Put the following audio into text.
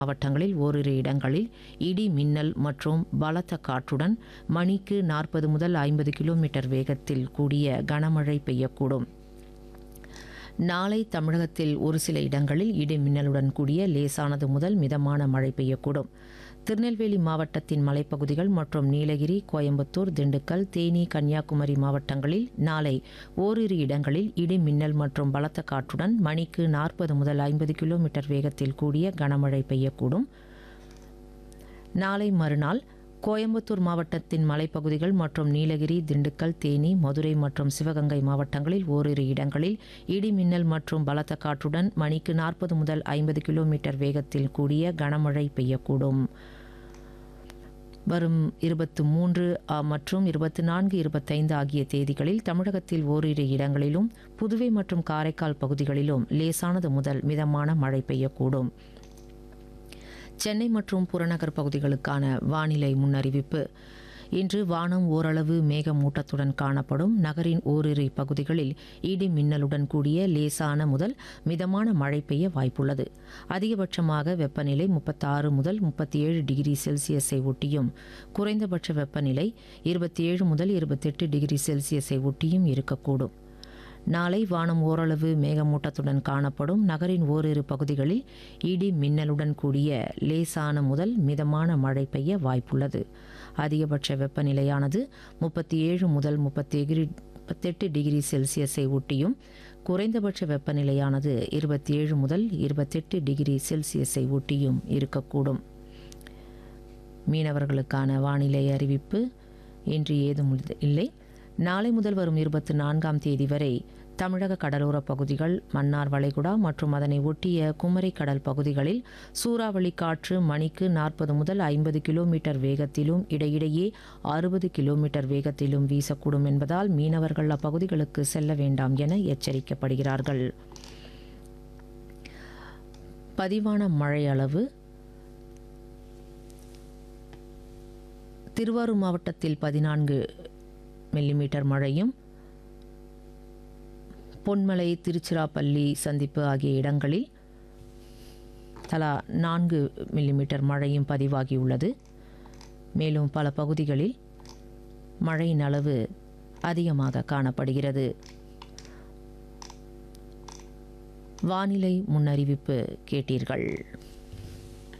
மாவட்டங்களில் ஓரிரு இடங்களில் இடி மின்னல் மற்றும் பலத்த காற்றுடன் மணிக்கு நாற்பது முதல் ஐம்பது கிலோமீட்டர் வேகத்தில் கூடிய கனமழை பெய்யக்கூடும் நாளை தமிழகத்தில் ஒரு சில இடங்களில் இடி மின்னலுடன் கூடிய லேசானது முதல் மிதமான மழை பெய்யக்கூடும் திருநெல்வேலி மாவட்டத்தின் மலைப்பகுதிகள் மற்றும் நீலகிரி கோயம்புத்தூர் திண்டுக்கல் தேனி கன்னியாகுமரி மாவட்டங்களில் நாளை ஓரிரு இடங்களில் இடி மின்னல் மற்றும் பலத்த காற்றுடன் மணிக்கு நாற்பது முதல் ஐம்பது கிலோமீட்டர் வேகத்தில் கூடிய கனமழை பெய்யக்கூடும் நாளை மறுநாள் கோயம்புத்தூர் மாவட்டத்தின் மலைப்பகுதிகள் மற்றும் நீலகிரி திண்டுக்கல் தேனி மதுரை மற்றும் சிவகங்கை மாவட்டங்களில் ஓரிரு இடங்களில் இடி மின்னல் மற்றும் பலத்த காற்றுடன் மணிக்கு நாற்பது முதல் ஐம்பது கிலோமீட்டர் வேகத்தில் கூடிய கனமழை பெய்யக்கூடும் வரும் இருபத்து மூன்று மற்றும் இருபத்தி நான்கு இருபத்தைந்து ஆகிய தேதிகளில் தமிழகத்தில் ஓரிரு இடங்களிலும் புதுவை மற்றும் காரைக்கால் பகுதிகளிலும் லேசானது முதல் மிதமான மழை பெய்யக்கூடும் சென்னை மற்றும் புறநகர் பகுதிகளுக்கான வானிலை முன்னறிவிப்பு இன்று வானம் ஓரளவு மேகமூட்டத்துடன் காணப்படும் நகரின் ஓரிரு பகுதிகளில் இடி மின்னலுடன் கூடிய லேசான முதல் மிதமான மழை பெய்ய வாய்ப்புள்ளது அதிகபட்சமாக வெப்பநிலை முப்பத்தாறு முதல் முப்பத்தி ஏழு டிகிரி செல்சியஸை ஒட்டியும் குறைந்தபட்ச வெப்பநிலை இருபத்தி ஏழு முதல் இருபத்தெட்டு டிகிரி செல்சியஸை ஒட்டியும் இருக்கக்கூடும் நாளை வானம் ஓரளவு மேகமூட்டத்துடன் காணப்படும் நகரின் ஓரிரு பகுதிகளில் இடி மின்னலுடன் கூடிய லேசான முதல் மிதமான மழை பெய்ய வாய்ப்புள்ளது அதிகபட்ச வெப்பநிலையானது முப்பத்தி ஏழு முதல் முப்பத்தி முப்பத்தெட்டு டிகிரி செல்சியஸை ஒட்டியும் குறைந்தபட்ச வெப்பநிலையானது இருபத்தி ஏழு முதல் இருபத்தெட்டு டிகிரி செல்சியஸை ஒட்டியும் இருக்கக்கூடும் மீனவர்களுக்கான வானிலை அறிவிப்பு இன்று ஏதும் இல்லை நாளை முதல் வரும் இருபத்தி நான்காம் தேதி வரை தமிழக கடலோர பகுதிகள் மன்னார் வளைகுடா மற்றும் அதனை ஒட்டிய குமரி கடல் பகுதிகளில் சூறாவளி காற்று மணிக்கு நாற்பது முதல் ஐம்பது கிலோமீட்டர் வேகத்திலும் இடையிடையே அறுபது கிலோமீட்டர் வேகத்திலும் வீசக்கூடும் என்பதால் மீனவர்கள் அப்பகுதிகளுக்கு செல்ல வேண்டாம் என எச்சரிக்கப்படுகிறார்கள் பதிவான மழை அளவு திருவாரூர் மாவட்டத்தில் பதினான்கு மில்லிமீட்டர் மழையும் பொன்மலை திருச்சிராப்பள்ளி சந்திப்பு ஆகிய இடங்களில் தலா நான்கு மில்லிமீட்டர் மழையும் பதிவாகியுள்ளது மேலும் பல பகுதிகளில் மழையின் அளவு அதிகமாக காணப்படுகிறது வானிலை முன்னறிவிப்பு கேட்டீர்கள்